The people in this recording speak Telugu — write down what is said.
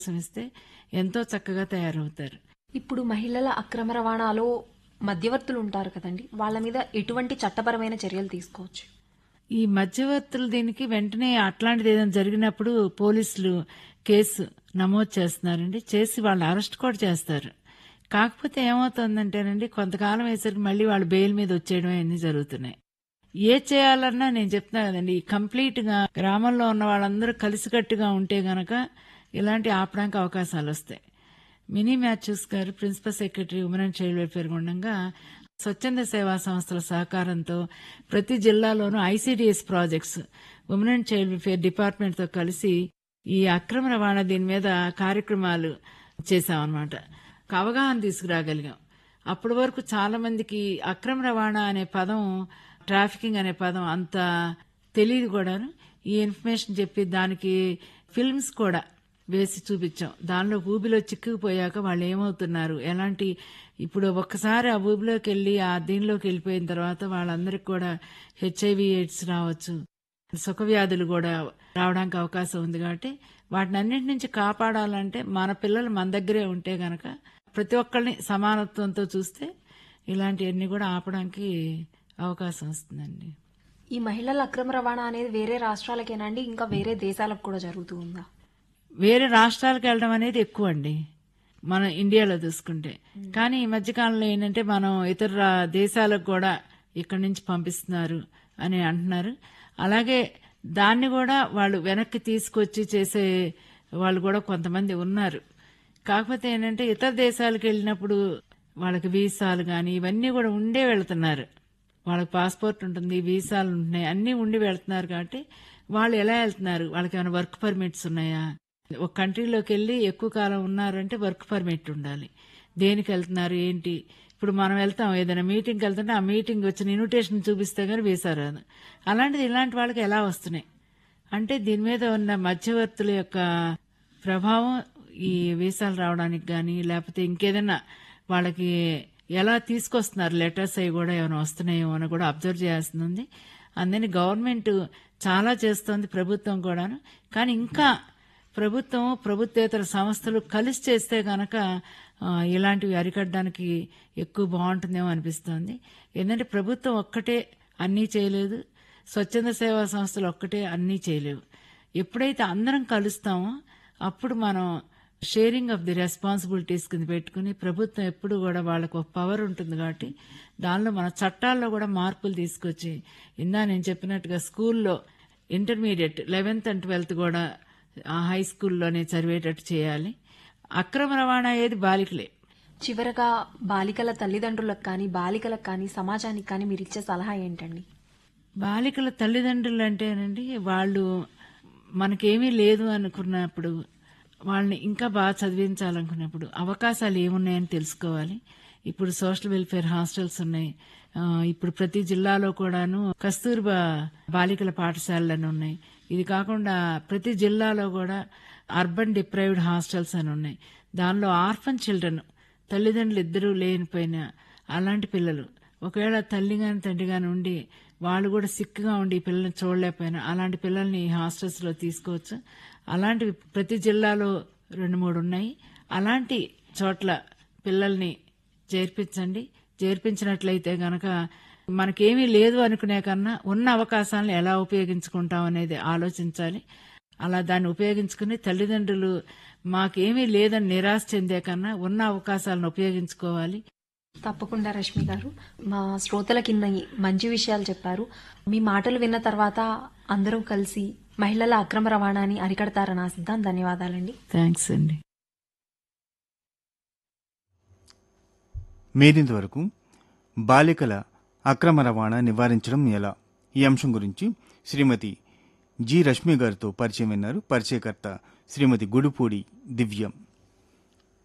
ఇస్తే ఎంతో చక్కగా తయారవుతారు ఇప్పుడు మహిళల అక్రమ రవాణాలో మధ్యవర్తులు ఉంటారు కదండి వాళ్ళ మీద ఎటువంటి చట్టపరమైన చర్యలు తీసుకోవచ్చు ఈ మధ్యవర్తులు దీనికి వెంటనే అట్లాంటిది ఏదైనా జరిగినప్పుడు పోలీసులు కేసు నమోదు చేస్తున్నారండి చేసి వాళ్ళు అరెస్ట్ కూడా చేస్తారు కాకపోతే ఏమవుతుందంటేనండి కొంతకాలం వేసరికి మళ్ళీ వాళ్ళు బెయిల్ మీద వచ్చేయడం అన్ని జరుగుతున్నాయి ఏ చేయాలన్నా నేను చెప్తున్నా కదండి కంప్లీట్ గా గ్రామంలో ఉన్న వాళ్ళందరూ కలిసికట్టుగా ఉంటే గనక ఇలాంటి ఆపడానికి అవకాశాలు వస్తాయి మినీ మ్యాథ్యూస్ గారు principal secretary women and child welfare ఉండగా స్వచ్ఛంద సేవా సంస్థల సహకారంతో ప్రతి జిల్లాలోనూ ICDS projects women and child welfare department తో కలిసి ఈ అక్రమ రవాణా దీని మీద కార్యక్రమాలు చేశామన్నమాట ఒక అవగాహన తీసుకురాగలిగాం అప్పటి వరకు చాలా మందికి అక్రమ రవాణా అనే పదం ట్రాఫికింగ్ అనే పదం అంత తెలియదు కూడాను ఈ ఇన్ఫర్మేషన్ చెప్పి దానికి ఫిల్మ్స్ కూడా వేసి చూపించాం దానిలో ఊబిలో చిక్కుకుపోయాక వాళ్ళు ఏమవుతున్నారు ఎలాంటి ఇప్పుడు ఒక్కసారి ఆ ఊబిలోకి వెళ్ళి ఆ దీనిలోకి వెళ్ళిపోయిన తర్వాత వాళ్ళందరికీ కూడా హెచ్ఐవి ఎయిడ్స్ రావచ్చు సుఖవ్యాధులు కూడా రావడానికి అవకాశం ఉంది కాబట్టి వాటిని అన్నింటి నుంచి కాపాడాలంటే మన పిల్లలు మన దగ్గరే ఉంటే గనక ప్రతి ఒక్కరిని సమానత్వంతో చూస్తే ఇలాంటివన్నీ కూడా ఆపడానికి అవకాశం వస్తుందండి ఈ మహిళల అక్రమ రవాణా అనేది వేరే రాష్ట్రాలకేనండి ఇంకా వేరే దేశాలకు కూడా జరుగుతూ ఉందా వేరే రాష్ట్రాలకు వెళ్ళడం అనేది ఎక్కువ అండి మన ఇండియాలో చూసుకుంటే కానీ ఈ మధ్యకాలంలో ఏంటంటే మనం ఇతర రా- దేశాలకు కూడా ఇక్కడి నుంచి పంపిస్తున్నారు అని అంటున్నారు అలాగే దాన్ని కూడా వాళ్ళు వెనక్కి తీసుకొచ్చి చేసే వాళ్ళు కూడా కొంతమంది ఉన్నారు కాకపోతే ఏంటంటే ఇతర దేశాలకు వెళ్ళినప్పుడు వాళ్ళకి వీసాలు కానీ ఇవన్నీ కూడా ఉండే వెళ్తున్నారు వాళ్ళకి పాస్పోర్ట్ ఉంటుంది వీసాలు ఉంటున్నాయి అన్నీ ఉండి వెళ్తున్నారు కాబట్టి వాళ్ళు ఎలా వెళ్తున్నారు వాళ్ళకి ఏమైనా వర్క్ పర్మిట్స్ ఉన్నాయా ఒక కంట్రీలోకి వెళ్ళి ఎక్కువ కాలం ఉన్నారంటే వర్క్ పర్మిట్ ఉండాలి దేనికి వెళ్తున్నారు ఏంటి ఇప్పుడు మనం వెళ్తాం ఏదైనా మీటింగ్కి వెళ్తుంటే ఆ మీటింగ్ వచ్చిన ఇన్విటేషన్ చూపిస్తే కానీ వీసా రాదు అలాంటిది ఇలాంటి వాళ్ళకి ఎలా వస్తున్నాయి అంటే దీని మీద ఉన్న మధ్యవర్తుల యొక్క ప్రభావం ఈ వీసాలు రావడానికి కానీ లేకపోతే ఇంకేదైనా వాళ్ళకి ఎలా తీసుకొస్తున్నారు లెటర్స్ అవి కూడా ఏమైనా వస్తున్నాయో అని కూడా అబ్జర్వ్ చేయాల్సింది ఉంది అందుకని గవర్నమెంట్ చాలా చేస్తోంది ప్రభుత్వం కూడాను కానీ ఇంకా ప్రభుత్వం ప్రభుత్వేతర సంస్థలు కలిసి చేస్తే గనక ఆ, ఇలాంటివి అరికట్టడానికి ఎక్కువ బాగుంటుందేమో అనిపిస్తోంది ఏంటంటే ప్రభుత్వం ఒక్కటే అన్నీ చేయలేదు స్వచ్ఛంద సేవా సంస్థలు ఒక్కటే అన్నీ చేయలేవు ఎప్పుడైతే అందరం కలుస్తామో అప్పుడు మనం షేరింగ్ ఆఫ్ ది రెస్పాన్సిబిలిటీస్ కింద పెట్టుకుని ప్రభుత్వం ఎప్పుడు కూడా వాళ్ళకు ఒక పవర్ ఉంటుంది కాబట్టి దానిలో మన చట్టాల్లో కూడా మార్పులు తీసుకొచ్చి ఇందా నేను చెప్పినట్టుగా స్కూల్లో ఇంటర్మీడియట్ లెవెన్త్ అండ్ ట్వెల్త్ కూడా ఆ హై స్కూల్లోనే చదివేటట్టు చేయాలి అక్రమ రవాణా అయ్యేది బాలికలే చివరగా బాలికల తల్లిదండ్రులకు కానీ బాలికలకు కానీ సమాజానికి కానీ మీరు ఇచ్చే సలహా ఏంటండి బాలికల తల్లిదండ్రులు అంటేనండి వాళ్ళు మనకేమీ లేదు అనుకున్నప్పుడు వాళ్ళని ఇంకా బాగా చదివించాలనుకున్నప్పుడు అవకాశాలు ఏమున్నాయని తెలుసుకోవాలి ఇప్పుడు సోషల్ వెల్ఫేర్ హాస్టల్స్ ఉన్నాయి ఆ, ఇప్పుడు ప్రతి జిల్లాలో కూడాను కస్తూర్బా బాలికల పాఠశాలలు ఉన్నాయి ఇది కాకుండా ప్రతి జిల్లాలో కూడా అర్బన్ డిప్రైవ్డ్ హాస్టల్స్ అని ఉన్నాయి దానిలో ఆర్ఫన్ చిల్డ్రన్ తల్లిదండ్రులు ఇద్దరూ లేనిపోయినా అలాంటి పిల్లలు ఒకవేళ తల్లి గాని తండ్రి గాని ఉండి వాళ్ళు కూడా సిక్గా ఉండి ఈ పిల్లల్ని చూడలేకపోయినా అలాంటి పిల్లల్ని హాస్టల్స్ లో తీసుకోవచ్చు అలాంటివి ప్రతి జిల్లాలో రెండు మూడు ఉన్నాయి అలాంటి చోట్ల పిల్లల్ని చేర్పించండి చేర్పించినట్లయితే గనక మనకేమీ లేదు అనుకునే కన్నా ఉన్న అవకాశాలను ఎలా ఉపయోగించుకుంటాం అనేది ఆలోచించాలి అలా దాన్ని ఉపయోగించుకుని తల్లిదండ్రులు మాకేమీ లేదని నిరాశ చెందే కన్నా ఉన్న అవకాశాలను ఉపయోగించుకోవాలి తప్పకుండా రష్మి గారు మా శ్రోతలకి ఇన్ని మంచి విషయాలు చెప్పారు మీ మాటలు విన్న తర్వాత అందరూ కలిసి మహిళల అక్రమ రవాణాని అరికడతారని ఆశిద్దాం ధన్యవాదాలండి థ్యాంక్స్ అండి మీరింతవరకు బాలికల అక్రమ రవాణా నివారించడం ఎలా ఈ అంశం గురించి శ్రీమతి జి రష్మి గారితో పరిచయం విన్నారు పరిచయకర్త శ్రీమతి గుడిపూడి దివ్యం